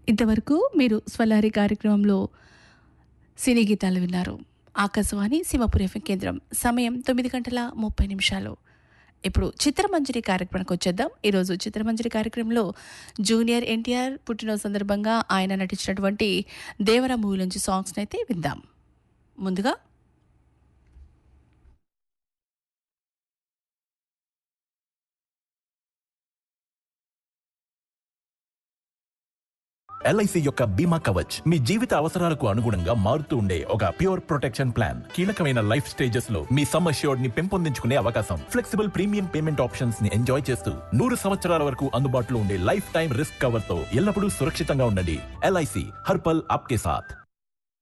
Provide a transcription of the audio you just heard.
ఇంతవరకు మీరు స్వల్లారి కార్యక్రమంలో సినీ గీతాలు విన్నారు ఆకాశవాణి సింహపురి ఎఫ్ఎం కేంద్రం సమయం తొమ్మిది గంటల ముప్పై నిమిషాలు ఇప్పుడు చిత్రమంజరి కార్యక్రమానికి వచ్చేద్దాం ఈరోజు చిత్రమంజరి కార్యక్రమంలో జూనియర్ ఎన్టీఆర్ పుట్టినరోజు సందర్భంగా ఆయన నటించినటువంటి దేవర మూవీ నుంచి సాంగ్స్ని అయితే విందాం ముందుగా ఎల్ఐసి యొక్క బీమా కవచ్ మీ జీవిత అవసరాలకు అనుగుణంగా మారుతూ ఉండే ఒక ప్యూర్ ప్రొటెక్షన్ ప్లాన్ కీలకమైన లైఫ్ స్టేజెస్ లో మీ సమ్ అష్యూర్డ్ ని పెంపొందించుకునే అవకాశం ఫ్లెక్సిబుల్ ప్రీమియం పేమెంట్ ఆప్షన్స్ ని ఎంజాయ్ చేస్తూ నూరు సంవత్సరాల వరకు అందుబాటులో ఉండే లైఫ్ టైం రిస్క్ కవర్ తో ఎల్లప్పుడూ సురక్షితంగా ఉండండి ఎల్ఐసి హర్పల్ ఆప్కే సాథ్